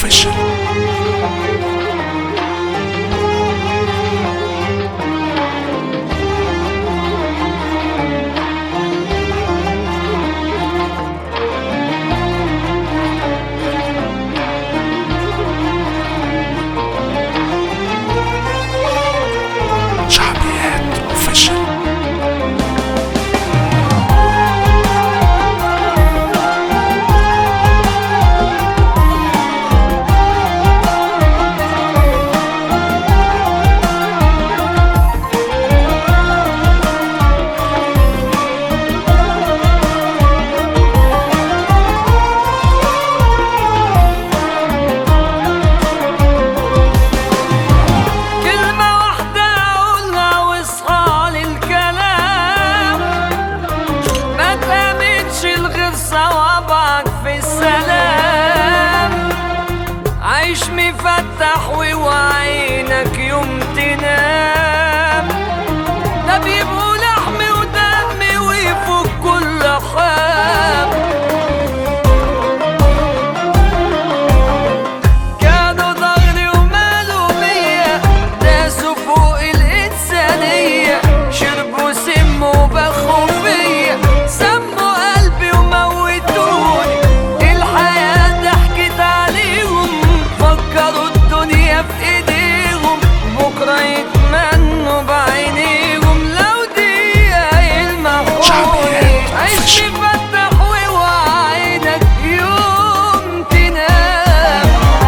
اوفيشال شعبيات اوفيشال كلمة واحدة أقولها واصحى للكلام ما تأمنش الغير صوابعك في السلام عيش مفتح وعينك يوم تنام ده بيبقوا لحم ودم ويفوق كل خام كانوا ظهري ومالوا بيا داسوا فوق الإنسانية شربوا سم وبخوا فيا سموا قلبي وموتوني الحياة ضحكت عليهم فكروا الدنيا في ايديهم بكرة يتمنوا بعينيهم لو دقيقة يلمحوني شعبيات عيش official. مفتح وعينك يوم تنام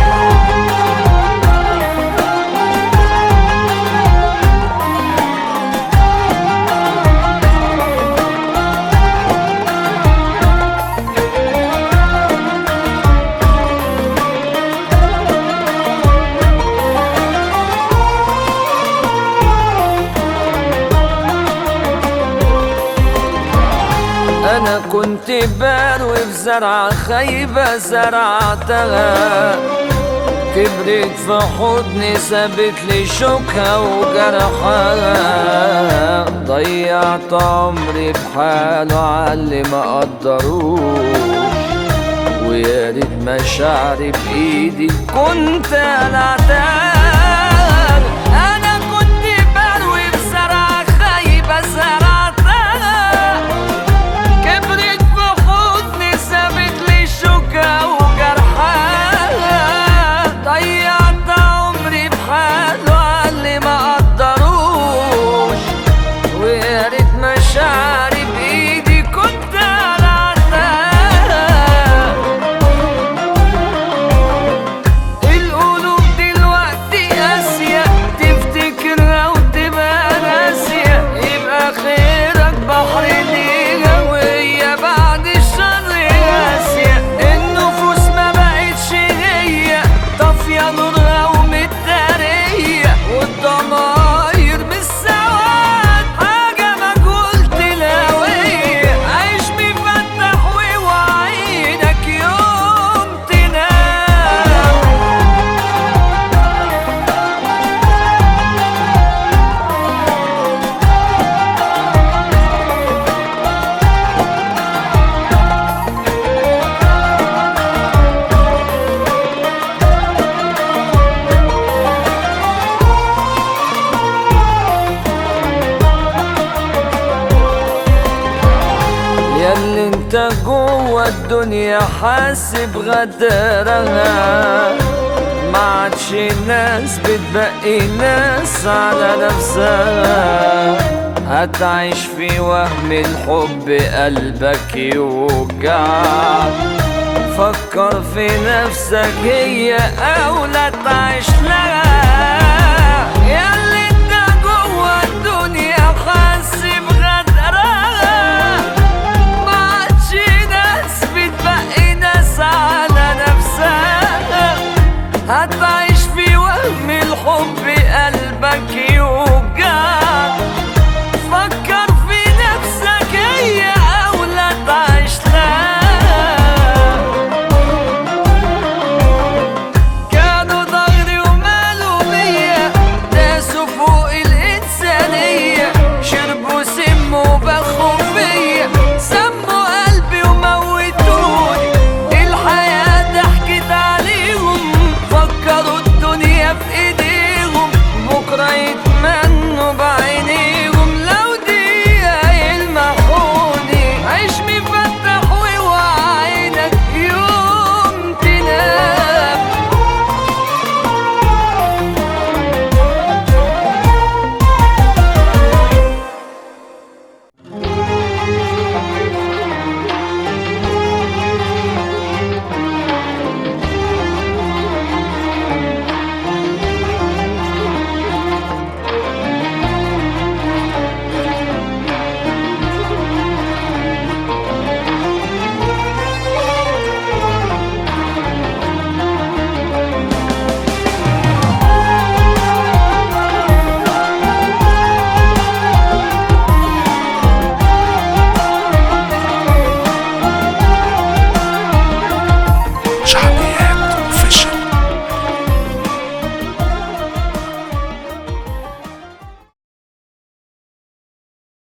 انا كنت بروي في زرعة خايبة زرعتها كبرت في حضني سابت لي شوكها وجرحها ضيعت عمري بحاله عاللي ما قدروش ويا ريت مشاعري بايدي كنت قلعتها انا كنت بروي في زرعة خايبة زرعتها كبرت في حضني سابت لي شوكة وجرحها ضيعت عمري بحاله عاللي ما قدروش ويا ريت مشاعري بايدي كنت قلعتها القلوب دلوقتي قاسية تفتكرها وتبقى ناسية يبقى خيرك بحر ليها وهي بعد الشر قاسية النفوس ما بقتش هي طافية نورها ومتدارية والضماير مش سواد حاجة مجهول تلاوية عيش مفتح ووعينك يوم تنام ياللي انت جوه الدنيا حاسب غدرها ما عادش ناس بتبقي ناس على نفسها هتعيش في وهم الحب قلبك يوجعك فكر في نفسك هي أولى تعيش لها ياللي